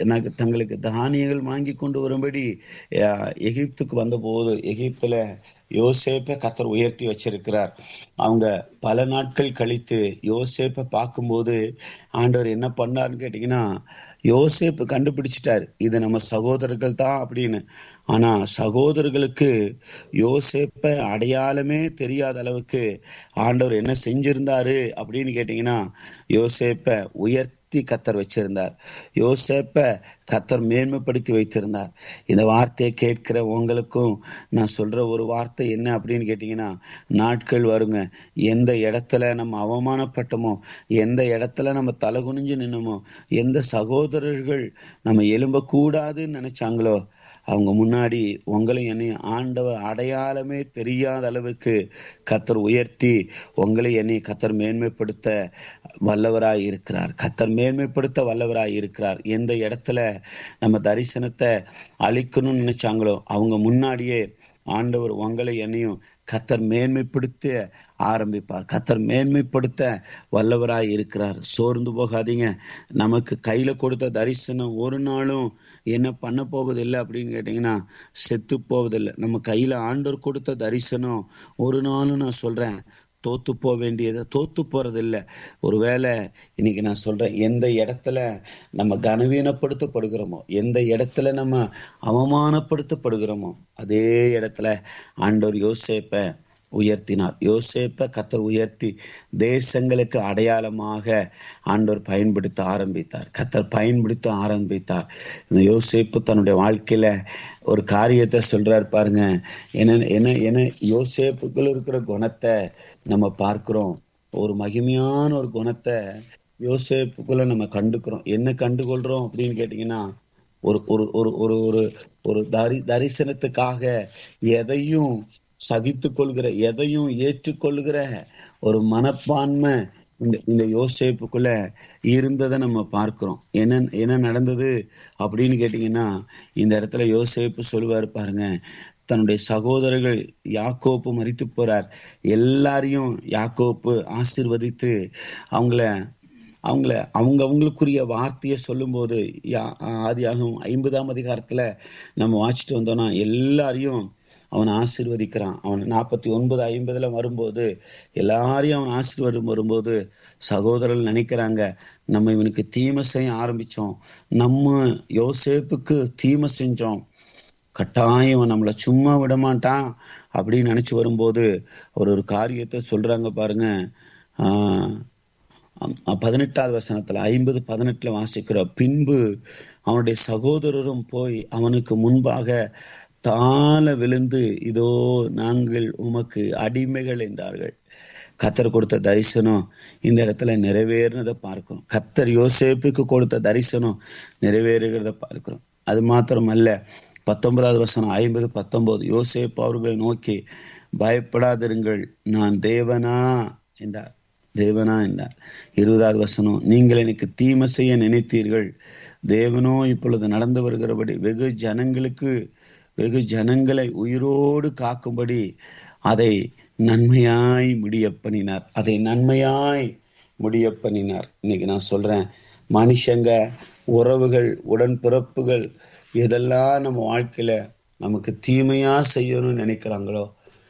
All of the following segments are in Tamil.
எனக்கு தங்களுக்கு தானியங்கள் வாங்கி கொண்டு வரும்படி அஹ், எகிப்துக்கு வந்தபோது எகிப்துல யோசேப்பை கத்தர் உயர்த்தி வச்சிருக்கிறார் அவங்க பல நாட்கள் கழித்து யோசேப்பை பார்க்கும்போது ஆண்டவர் என்ன பண்ணாருன்னு கேட்டீங்கன்னா யோசேப்பு கண்டுபிடிச்சிட்டார் இது நம்ம சகோதரர்கள் தான் அப்படின்னு ஆனா சகோதரர்களுக்கு யோசேப்பை அடையாளமே தெரியாத அளவுக்கு ஆண்டவர் என்ன செஞ்சிருந்தாரு அப்படின்னு கேட்டீங்கன்னா யோசேப்பை உயர்த்தி கத்தர் வச்சிருந்தார் யோசேப்பை கத்தர் மேன்மைப்படுத்தி வைத்திருந்தார் இந்த வார்த்தையை கேட்கிற உங்களுக்கும் நான் சொல்ற ஒரு வார்த்தை என்ன அப்படின்னு கேட்டீங்கன்னா நாட்கள் வருங்க எந்த இடத்துல நம்ம அவமானப்பட்டோமோ எந்த இடத்துல நம்ம தலை குனிஞ்சு நின்னோமோ எந்த சகோதரர்கள் நம்ம எழும்பக்கூடாதுன்னு நினைச்சாங்களோ அவங்க முன்னாடி உங்களை என்னை ஆண்டவர் அடையாளமே தெரியாத அளவுக்கு கத்தர் உயர்த்தி உங்களை என்னை கத்தர் மேன்மைப்படுத்த வல்லவராய் இருக்கிறார் கத்தர் மேன்மைப்படுத்த வல்லவராய் இருக்கிறார் எந்த இடத்துல நம்ம தரிசனத்தை அழிக்கணும்னு நினைச்சாங்களோ அவங்க முன்னாடியே ஆண்டவர் உங்களை என்னையும் கத்தர் மேன்மைப்படுத்த ஆரம்பிப்பார் கத்தர் மேன்மைப்படுத்த வல்லவராய் இருக்கிறார் சோர்ந்து போகாதீங்க நமக்கு கையில கொடுத்த தரிசனம் ஒரு நாளும் என்ன பண்ண போவதில்லை அப்படின்னு கேட்டீங்கன்னா செத்து போவதில்லை நம்ம கையில ஆண்டவர் கொடுத்த தரிசனம் ஒரு நாளும் நான் சொல்றேன் தோத்து போக வேண்டியது தோத்து போறது இல்லை ஒருவேளை இன்னைக்கு நான் சொல்றேன் எந்த இடத்துல நம்ம கனவீனப்படுத்தப்படுகிறோமோ எந்த இடத்துல நம்ம அவமானப்படுத்தப்படுகிறோமோ அதே இடத்துல ஆண்டவர் யோசேப்ப உயர்த்தினார் யோசேப்பை கத்தர் உயர்த்தி தேசங்களுக்கு அடையாளமாக ஆண்டவர் பயன்படுத்த ஆரம்பித்தார் கத்தர் பயன்படுத்த ஆரம்பித்தார் இந்த யோசேப்பு தன்னுடைய வாழ்க்கையில ஒரு காரியத்தை சொல்றாரு பாருங்க என்ன என்ன என்ன யோசேப்புக்குள்ள இருக்கிற குணத்தை நம்ம பார்க்கிறோம் ஒரு மகிமையான ஒரு குணத்தை யோசேப்புக்குள்ள நம்ம கண்டுக்கிறோம் என்ன கண்டுகொள்றோம் அப்படின்னு கேட்டீங்கன்னா ஒரு ஒரு ஒரு ஒரு ஒரு ஒரு தரி தரிசனத்துக்காக எதையும் சகித்து கொள்கிற எதையும் ஏற்றுக்கொள்கிற ஒரு மனப்பான்மை இந்த இந்த யோசேப்புக்குள்ள இருந்ததை நம்ம பார்க்கிறோம் என்ன என்ன நடந்தது அப்படின்னு கேட்டீங்கன்னா இந்த இடத்துல யோசேப்பு சொல்லுவாரு பாருங்க தன்னுடைய சகோதரர்கள் யாக்கோப்பு மறித்து போறார் எல்லாரையும் யாக்கோப்பு ஆசிர்வதித்து அவங்கள அவங்கள அவங்க அவங்களுக்குரிய வார்த்தையை சொல்லும்போது ஆதியாகும் ஐம்பதாம் அதிகாரத்துல நம்ம வாசிட்டு வந்தோம்னா எல்லாரையும் அவன் ஆசிர்வதிக்கிறான் அவன் நாற்பத்தி ஒன்பது ஐம்பதுல வரும்போது எல்லாரையும் அவன் ஆசீர்வாதம் வரும்போது சகோதரர்கள் நினைக்கிறாங்க நம்ம இவனுக்கு தீமை செய்ய ஆரம்பிச்சோம் நம்ம யோசேப்புக்கு தீமை செஞ்சோம் கட்டாயம் இவன் நம்மளை சும்மா விட மாட்டான் அப்படின்னு நினைச்சு வரும்போது ஒரு ஒரு காரியத்தை சொல்றாங்க பாருங்க ஆஹ் பதினெட்டாவது வசனத்துல ஐம்பது பதினெட்டுல வாசிக்கிற பின்பு அவனுடைய சகோதரரும் போய் அவனுக்கு முன்பாக தாழ விழுந்து இதோ நாங்கள் உமக்கு அடிமைகள் என்றார்கள் கத்தர் கொடுத்த தரிசனம் இந்த இடத்துல நிறைவேறினதை பார்க்கிறோம் கத்தர் யோசேப்புக்கு கொடுத்த தரிசனம் நிறைவேறுகிறத பார்க்கிறோம் அது மாத்திரம் அல்ல பத்தொன்பதாவது வசனம் ஐம்பது பத்தொன்பது யோசேப்பு அவர்களை நோக்கி பயப்படாதிருங்கள் நான் தேவனா என்றார் தேவனா என்றார் இருபதாவது வசனம் நீங்கள் எனக்கு தீமை செய்ய நினைத்தீர்கள் தேவனோ இப்பொழுது நடந்து வருகிறபடி வெகு ஜனங்களுக்கு வெகு ஜனங்களை உயிரோடு காக்கும்படி அதை நன்மையாய் முடிய பண்ணினார் அதை நன்மையாய் முடிய பண்ணினார் இன்னைக்கு நான் சொல்றேன் மனுஷங்க உறவுகள் உடன்பிறப்புகள் எதெல்லாம் நம்ம வாழ்க்கையில நமக்கு தீமையா செய்யணும்னு நினைக்கிறாங்களோ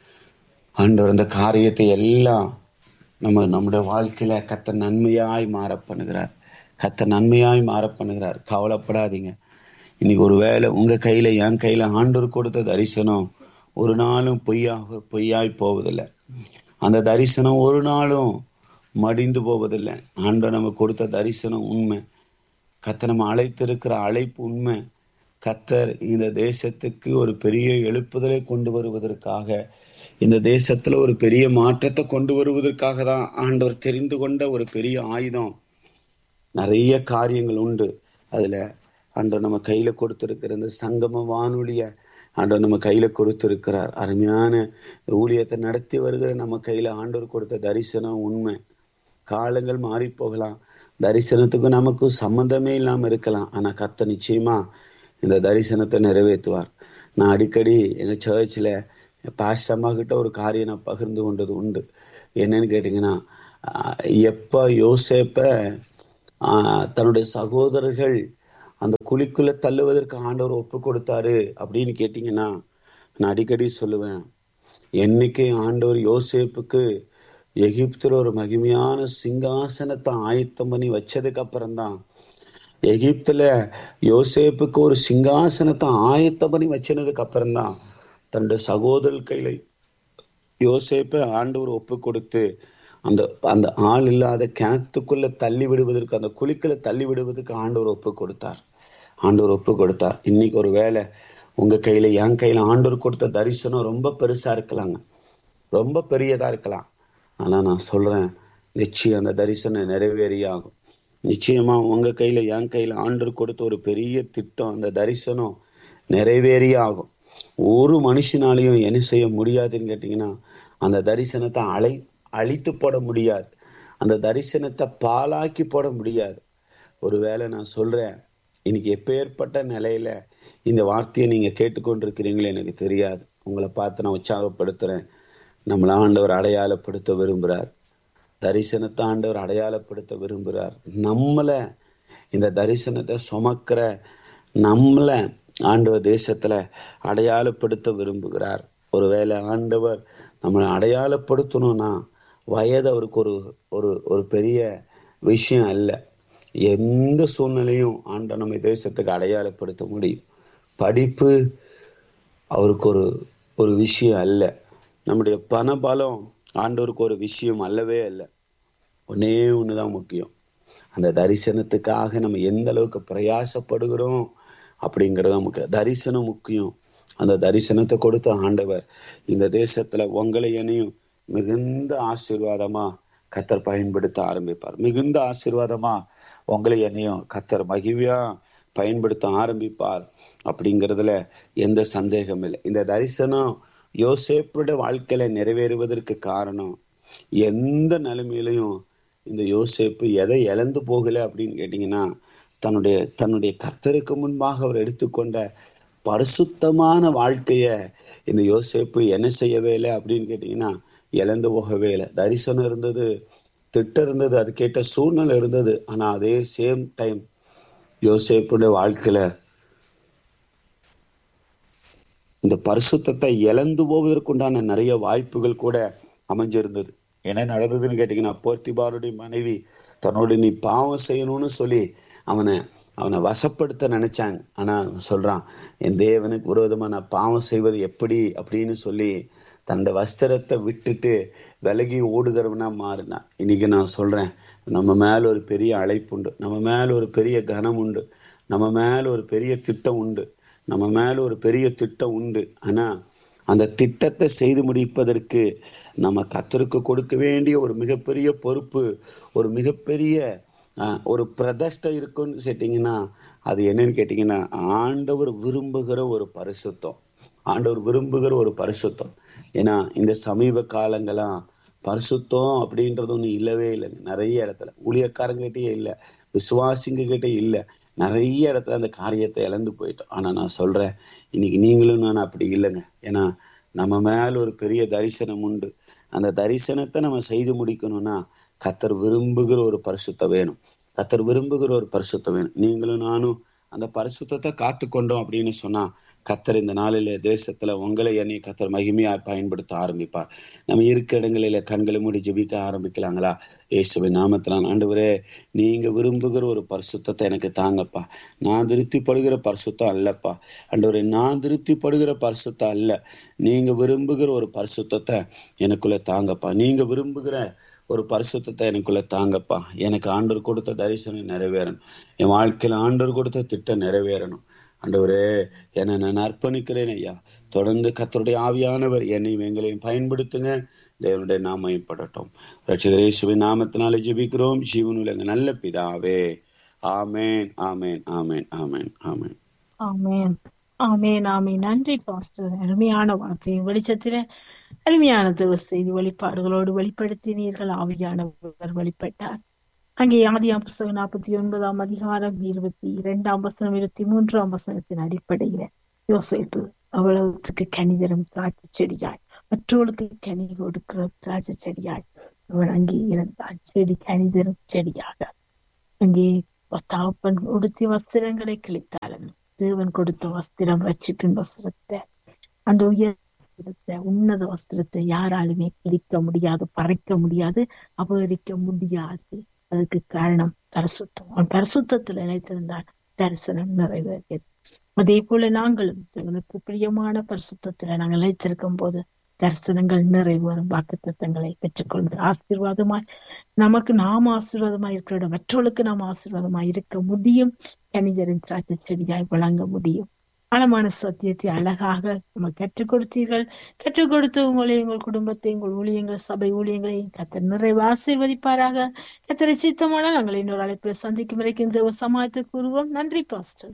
ஆண்டவர் அந்த காரியத்தை எல்லாம் நம்ம நம்முடைய வாழ்க்கையில கத்த நன்மையாய் மாற பண்ணுகிறார் கத்த நன்மையாய் மாற பண்ணுகிறார் கவலைப்படாதீங்க இன்னைக்கு ஒரு வேளை உங்க கையில என் கையில ஆண்டவர் கொடுத்த தரிசனம் ஒரு நாளும் பொய்யாக பொய்யாய் போவதில்லை அந்த தரிசனம் ஒரு நாளும் மடிந்து போவதில்லை ஆண்டவர் நம்ம கொடுத்த தரிசனம் உண்மை கத்த நம்ம அழைத்திருக்கிற அழைப்பு உண்மை கத்தர் இந்த தேசத்துக்கு ஒரு பெரிய எழுப்புதலை கொண்டு வருவதற்காக இந்த தேசத்துல ஒரு பெரிய மாற்றத்தை கொண்டு வருவதற்காக தான் ஆண்டவர் தெரிந்து கொண்ட ஒரு பெரிய ஆயுதம் நிறைய காரியங்கள் உண்டு அதுல ஆண்டவர் நம்ம கையில கொடுத்திருக்கிற இந்த சங்கம வானொலிய ஆண்டவர் நம்ம கையில கொடுத்திருக்கிறார் அருமையான ஊழியத்தை நடத்தி வருகிற நம்ம கையில ஆண்டவர் கொடுத்த தரிசனம் உண்மை காலங்கள் மாறி போகலாம் தரிசனத்துக்கும் நமக்கும் சம்மந்தமே இல்லாம இருக்கலாம் ஆனா கத்த நிச்சயமா இந்த தரிசனத்தை நிறைவேற்றுவார் நான் அடிக்கடி எங்க சர்ச்சில் பாஸ்ட் அம்மா கிட்ட ஒரு காரியம் நான் பகிர்ந்து கொண்டது உண்டு என்னன்னு கேட்டீங்கன்னா எப்ப யோசேப்ப தன்னுடைய சகோதரர்கள் அந்த குழிக்குள்ள தள்ளுவதற்கு ஆண்டவர் ஒப்பு கொடுத்தாரு அப்படின்னு கேட்டீங்கன்னா நான் அடிக்கடி சொல்லுவேன் என்னைக்கு ஆண்டவர் யோசேப்புக்கு எகிப்துல ஒரு மகிமையான சிங்காசனத்தை ஆயத்தம் பண்ணி வச்சதுக்கு அப்புறம்தான் எகிப்துல யோசேப்புக்கு ஒரு சிங்காசனத்தை ஆயத்தம் பண்ணி வச்சதுக்கு அப்புறம்தான் தன்னுடைய சகோதரர் கையில யோசேப்பை ஆண்டவர் ஒப்பு கொடுத்து அந்த அந்த ஆள் இல்லாத கிணத்துக்குள்ள தள்ளி விடுவதற்கு அந்த குழிக்குள்ள தள்ளி விடுவதற்கு ஆண்டவர் ஒப்பு கொடுத்தார் ஆண்டவர் ஒப்பு கொடுத்தார் இன்னைக்கு ஒரு வேலை உங்க கையில என் கையில ஆண்டவர் கொடுத்த தரிசனம் ரொம்ப பெருசா இருக்கலாங்க ரொம்ப பெரியதா இருக்கலாம் ஆனா நான் சொல்றேன் நிச்சயம் அந்த தரிசனம் நிறைவேறியாகும் நிச்சயமா உங்க கையில என் கையில ஆண்டவர் கொடுத்த ஒரு பெரிய திட்டம் அந்த தரிசனம் நிறைவேறியே ஆகும் ஒரு மனுஷனாலையும் என்ன செய்ய முடியாதுன்னு கேட்டீங்கன்னா அந்த தரிசனத்தை அழை அழித்து போட முடியாது அந்த தரிசனத்தை பாலாக்கி போட முடியாது ஒருவேளை நான் சொல்றேன் இன்னைக்கு எப்பேற்பட்ட நிலையில இந்த வார்த்தையை நீங்க கேட்டுக்கொண்டிருக்கிறீங்களோ எனக்கு தெரியாது உங்களை பார்த்து நான் உற்சாகப்படுத்துறேன் நம்மள ஆண்டவர் அடையாளப்படுத்த விரும்புகிறார் தரிசனத்தை ஆண்டவர் அடையாளப்படுத்த விரும்புகிறார் நம்மள இந்த தரிசனத்தை சுமக்கிற நம்மள ஆண்டவர் தேசத்துல அடையாளப்படுத்த விரும்புகிறார் ஒருவேளை ஆண்டவர் நம்மளை அடையாளப்படுத்தணும்னா வயது அவருக்கு ஒரு ஒரு ஒரு பெரிய விஷயம் அல்ல எந்த சூழ்நிலையும் ஆண்ட நம்ம தேசத்துக்கு அடையாளப்படுத்த முடியும் படிப்பு அவருக்கு ஒரு ஒரு விஷயம் அல்ல நம்முடைய பண பலம் ஆண்டவருக்கு ஒரு விஷயம் அல்லவே அல்ல ஒன்னே ஒண்ணுதான் முக்கியம் அந்த தரிசனத்துக்காக நம்ம எந்த அளவுக்கு பிரயாசப்படுகிறோம் அப்படிங்கறது முக்கியம் தரிசனம் முக்கியம் அந்த தரிசனத்தை கொடுத்த ஆண்டவர் இந்த தேசத்துல உங்களை என்னையும் மிகுந்த ஆசீர்வாதமா கத்தர் பயன்படுத்த ஆரம்பிப்பார் மிகுந்த ஆசீர்வாதமா உங்களை என்னையும் கத்தர் மகிழ்வியா பயன்படுத்த ஆரம்பிப்பார் அப்படிங்கிறதுல எந்த சந்தேகம் இல்லை இந்த தரிசனம் யோசேப்புடைய வாழ்க்கையில நிறைவேறுவதற்கு காரணம் எந்த நிலைமையிலையும் இந்த யோசேப்பு எதை இழந்து போகல அப்படின்னு கேட்டீங்கன்னா தன்னுடைய தன்னுடைய கத்தருக்கு முன்பாக அவர் எடுத்துக்கொண்ட பரிசுத்தமான வாழ்க்கைய இந்த யோசேப்பு என்ன செய்யவே இல்லை அப்படின்னு கேட்டீங்கன்னா இழந்து போகவே இல்லை தரிசனம் இருந்தது திட்டம் இருந்தது அது கேட்ட சூழ்நிலை இருந்தது ஆனா அதே சேம் டைம் யோசேப்புடைய வாழ்க்கையில இந்த பரிசுத்தத்தை இழந்து போவதற்குண்டான நிறைய வாய்ப்புகள் கூட அமைஞ்சிருந்தது என்ன நடந்ததுன்னு கேட்டீங்கன்னா போர்த்திபாருடைய மனைவி தன்னோட நீ பாவம் செய்யணும்னு சொல்லி அவனை அவனை வசப்படுத்த நினைச்சாங்க ஆனா சொல்றான் என் தேவனுக்கு விரோதமா நான் பாவம் செய்வது எப்படி அப்படின்னு சொல்லி தன்னோட வஸ்திரத்தை விட்டுட்டு விலகி ஓடுகிறவனா மாறினான் இன்னைக்கு நான் சொல்றேன் நம்ம மேல ஒரு பெரிய அழைப்பு உண்டு நம்ம மேல ஒரு பெரிய கனம் உண்டு நம்ம மேல ஒரு பெரிய திட்டம் உண்டு நம்ம மேல ஒரு பெரிய திட்டம் உண்டு ஆனா அந்த திட்டத்தை செய்து முடிப்பதற்கு நம்ம கத்தருக்கு கொடுக்க வேண்டிய ஒரு மிகப்பெரிய பொறுப்பு ஒரு மிகப்பெரிய ஒரு பிரதஷ்டம் இருக்குன்னு கேட்டீங்கன்னா அது என்னன்னு கேட்டீங்கன்னா ஆண்டவர் விரும்புகிற ஒரு பரிசுத்தம் ஆண்டவர் விரும்புகிற ஒரு பரிசுத்தம் ஏன்னா இந்த சமீப காலங்களாம் பரிசுத்தம் அப்படின்றது ஒண்ணு இல்லவே இல்லைங்க நிறைய இடத்துல ஊழியக்காரங்கிட்டே இல்லை விசுவாசிங்க கிட்டே இல்லை நிறைய இடத்துல அந்த காரியத்தை இழந்து போயிட்டோம் ஆனா நான் சொல்றேன் இன்னைக்கு நீங்களும் நான் அப்படி இல்லைங்க ஏன்னா நம்ம மேல ஒரு பெரிய தரிசனம் உண்டு அந்த தரிசனத்தை நம்ம செய்து முடிக்கணும்னா கத்தர் விரும்புகிற ஒரு பரிசுத்தம் வேணும் கத்தர் விரும்புகிற ஒரு பரிசுத்தம் வேணும் நீங்களும் நானும் அந்த பரிசுத்தத்தை காத்து கொண்டோம் அப்படின்னு சொன்னா கத்தர் இந்த நாளில தேசத்துல உங்களை என்னை கத்தர் மகிமையா பயன்படுத்த ஆரம்பிப்பார் நம்ம இருக்க இடங்களில கண்களை மூடி ஜெபிக்க ஆரம்பிக்கலாங்களா இயேசுவின் நாமத்தினால் ஆண்டவரே நீங்க விரும்புகிற ஒரு பரிசுத்தத்தை எனக்கு தாங்கப்பா நான் திருப்திப்படுகிற பரிசுத்தம் அல்லப்பா ஆண்டவரே நான் திருப்திப்படுகிற பரிசுத்தம் அல்ல நீங்க விரும்புகிற ஒரு பரிசுத்தத்தை எனக்குள்ள தாங்கப்பா நீங்க விரும்புகிற ஒரு பரிசுத்தத்தை எனக்குள்ள தாங்கப்பா எனக்கு ஆண்டவர் கொடுத்த தரிசனம் நிறைவேறணும் என் வாழ்க்கையில ஆண்டவர் கொடுத்த திட்டம் நிறைவேறணும் ஆண்டவரே என்னை நான் அர்ப்பணிக்கிறேன் ஐயா தொடர்ந்து கத்தருடைய ஆவியானவர் என்னையும் எங்களையும் பயன்படுத்துங்க தேவனுடைய நாமயப்படட்டும் ரட்சகரேசுவின் நாமத்தினாலே ஜெபிக்கிறோம் ஜீவனுள்ள எங்க நல்ல பிதாவே ஆமேன் ஆமேன் ஆமேன் ஆமேன் ஆமேன் ஆமேன் ஆமேன் ஆமேன் நன்றி பாஸ்டர் அருமையான வார்த்தையின் வெளிச்சத்தில அருமையான தேவ செய்தி வெளிப்பாடுகளோடு வெளிப்படுத்தினீர்கள் ஆவியானவர் வெளிப்பட்டார் அங்கே ஆதியாம் புஸ்தகம் நாற்பத்தி ஒன்பதாம் அதிகாரம் இருபத்தி இரண்டாம் வசனம் இருபத்தி மூன்றாம் வசனத்தின் அடிப்படையில யோசிப்பு அவ்வளவுக்கு கனிதரும் திராட்சை செடியாய் மற்றவர்களுக்கு கனி கொடுக்கிற திராட்சை செடியாய் அவன் அங்கே இருந்தான் செடி கனிதரும் செடியாக அங்கே தகப்பன் உடுத்திய வஸ்திரங்களை கிழித்தாலும் தேவன் கொடுத்த வஸ்திரம் ரட்சிப்பின் வஸ்திரத்தை அந்த உயர் வஸ்திரத்தை, உன்னத வஸ்திரத்தை யாராலுமே கிழிக்க முடியாது பறைக்க முடியாது அபகரிக்க முடியாது அதுக்கு காரணம் பரிசுத்தம் அவன் பரிசுத்தத்தில் நினைத்திருந்தால் தரிசனம் நிறைவேறியது அதே போல நாங்களும் தேவனுக்கு பிரியமான பரிசுத்தத்துல நாங்கள் நிலைத்திருக்கும் போது தரிசனங்கள் நிறைவேறும் வாக்கு தத்தங்களை பெற்றுக்கொள்வது ஆசீர்வாதமாய் நமக்கு நாம் ஆசீர்வாதமாய் இருக்கிற இடம் மற்றவர்களுக்கு நாம் ஆசீர்வாதமாய் இருக்க முடியும் கணிதரின் திராட்சை செடியாய் வழங்க முடியும் ஆழமான சத்தியத்தை அழகாக நம்ம கற்றுக் கொடுத்தீர்கள் கற்றுக் கொடுத்து உங்களை உங்கள் குடும்பத்தை உங்கள் ஊழியங்கள் சபை ஊழியங்களை கத்தர் நிறைவு ஆசீர்வதிப்பாராக கத்தரை சித்தமானால் நாங்கள் இன்னொரு அழைப்பில் சந்திக்கும் வரைக்கும் தேவ சமாளித்து கூறுவோம் நன்றி பாஸ்டர்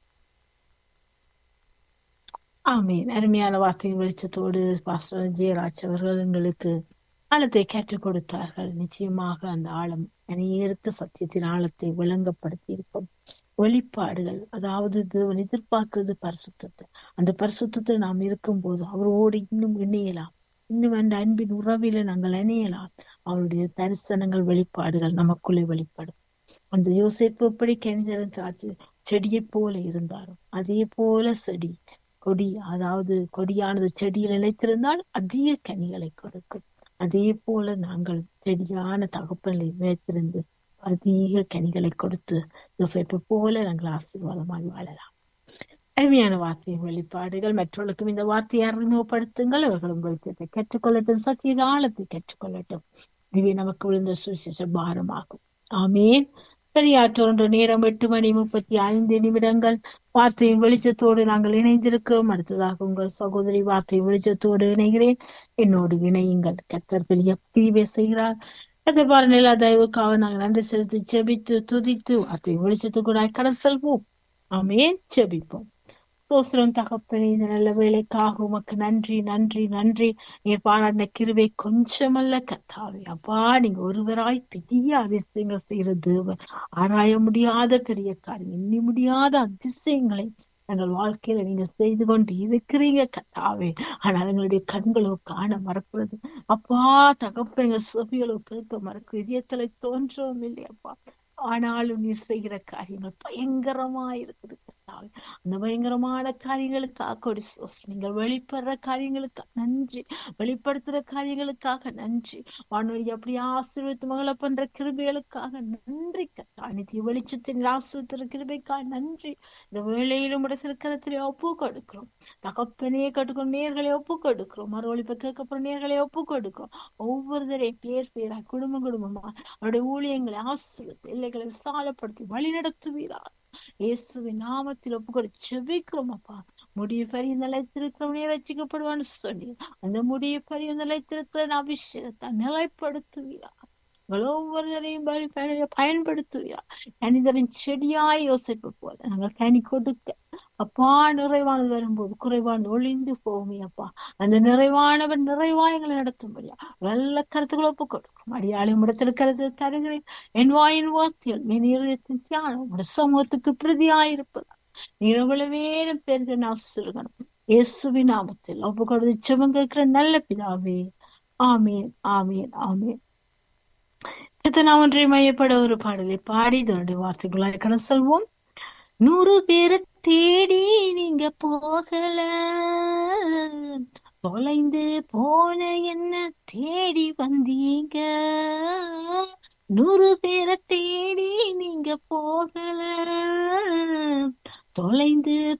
ஆமீன் அருமையான வார்த்தையின் வெளிச்சத்தோடு பாஸ்டர் ஜெயராஜ் அவர்கள் எங்களுக்கு ஆழத்தை கற்றுக் கொடுத்தார்கள் நிச்சயமாக அந்த ஆழம் அநேருக்கு சத்தியத்தின் ஆழத்தை விளங்கப்படுத்தி இருக்கும் வெளிப்பாடுகள் அதாவது தேவன் எதிர்பார்க்கிறது பரிசுத்தத்தை அந்த பரிசுத்தத்தை நாம் இருக்கும்போது அவரோடு இன்னும் இணையலாம் இன்னும் அந்த அன்பின் உறவில நாங்கள் இணையலாம் அவருடைய தரிசனங்கள் வெளிப்பாடுகள் நமக்குள்ளே வெளிப்படும் அந்த யோசிப்பு எப்படி கணிதரன் திராட்சை செடியை போல இருந்தாலும் அதே போல செடி கொடி அதாவது கொடியானது செடியில் நிலைத்திருந்தால் அதிக கனிகளை கொடுக்கும் அதே போல நாங்கள் செடியான தகப்பனில் நிலைத்திருந்து அதிக கனிகளை கொடுத்து யோசிப்பு போல நாங்கள் ஆசீர்வாதமாய் வாழலாம் அருமையான வார்த்தையின் வெளிப்பாடுகள் மற்றவர்களுக்கும் இந்த வார்த்தையை அறிமுகப்படுத்துங்கள் அவர்களும் வெளிச்சத்தை கற்றுக்கொள்ளட்டும் சத்திய ஆழத்தை கற்றுக்கொள்ளட்டும் இதுவே நமக்கு விழுந்த சுவிசேஷ பாரமாகும் ஆமேன் சரியாற்றொன்று நேரம் எட்டு மணி முப்பத்தி ஐந்து நிமிடங்கள் வார்த்தையின் வெளிச்சத்தோடு நாங்கள் இணைந்திருக்கிறோம் அடுத்ததாக உங்கள் சகோதரி வார்த்தையின் வெளிச்சத்தோடு இணைகிறேன் என்னோடு இணையுங்கள் கத்தர் பெரிய பிரிவை செய்கிறார் கத்தர் பாருங்கள் எல்லா தயவுக்காக நாங்கள் நன்றி செலுத்தி செபித்து துதித்து வார்த்தையின் வெளிச்சத்துக்கு கடல் செல்வோம் ஆமேன் செபிப்போம் சோசரம் தகப்பனே இந்த நல்ல வேலைக்காக உமக்கு நன்றி நன்றி நன்றி நீர் பாராட்டின கிருவை கொஞ்சமல்ல கத்தாவே அப்பா நீங்க ஒருவராய் பெரிய அதிசயங்கள் செய்யற தேவன் ஆராய முடியாத பெரிய காரியம் எண்ணி முடியாத அதிசயங்களை எங்கள் வாழ்க்கையில நீங்க செய்து கொண்டு இருக்கிறீங்க கத்தாவே ஆனால் எங்களுடைய கண்களோ காண மறக்கிறது அப்பா தகப்ப எங்கள் செவிகளோ கேட்க மறக்கும் இதயத்துல தோன்றவும் இல்லையப்பா ஆனாலும் நீ செய்கிற காரியங்கள் பயங்கரமா இருக்குது கர்த்தாவே அந்த பயங்கரமான காரியங்களுக்காக கொடி சோஸ்திரம் நீங்கள் வெளிப்படுற காரியங்களுக்காக நன்றி வெளிப்படுத்துற காரியங்களுக்காக நன்றி வானொலி அப்படி ஆசீர்வத்து மகளை பண்ற கிருபைகளுக்காக நன்றி கத்தா நித்திய வெளிச்சத்தின் ஆசீர்வத்துற கிருபைக்காக நன்றி இந்த வேலையிலும் உடைய சிறுக்கரத்திலே ஒப்பு கொடுக்கிறோம் தகப்பனே கட்டுக்கும் நேர்களை ஒப்பு கொடுக்கிறோம் மறு ஒழிப்ப கேட்கப்படுற நேர்களை ஒப்பு கொடுக்கிறோம் ஒவ்வொருத்தரையும் பேர் பேரா குடும்பம் குடும்பமா அவருடைய ஊழியங்களை ஆசிரியத்தை எல்லைகளை விசாலப்படுத்தி வழி நடத்துவீரா இயேசுவின் நாமத்தில் ஒப்புக்கொடு செபிக்கிறோம் அப்பா முடிய பரிய நிலைத்திருக்கிறவனே ரசிக்கப்படுவான்னு சொல்லி அந்த முடிய பரிய நிலைத்திருக்கிற அபிஷேகத்தை நிலைப்படுத்துவீரா உங்கள் ஒவ்வொருவரையும் பயன்படுத்துவீரா கணிதரின் செடியாய் யோசிப்பு போல நாங்கள் கனி கொடுக்க அப்பா நிறைவானது வரும்போது குறைவானது ஒளிந்து போகுமே அப்பா அந்த நிறைவானவன் நிறைவா எங்களை நடத்தும்படியா நல்ல கருத்துக்களை ஒப்பு கொடுக்கும் அடியாளி இடத்திருக்கிறது தருகிறேன் என் வாயின் வார்த்தைகள் என் இருதயத்தின் தியானம் உடைய சமூகத்துக்கு பிரதியாயிருப்பதா இரவுல வேறு பேருக்கு நான் சொல்லுகணும் இயேசுவின் நாமத்தில் ஒப்பு கொடுத்து செவம் கேட்கிற நல்ல பிதாவே ஆமீன் ஆமீன் ஆமீன் நான் ஒன்றை மையப்பட ஒரு பாடலை பாடி இதனுடைய வார்த்தைகளாய் கடை செல்வோம் நூறு பேரை தேடி நீங்க போகல தொலைந்து போன என்ன தேடி வந்தீங்க நூறு பேரை தேடி நீங்க போகல தொலைந்து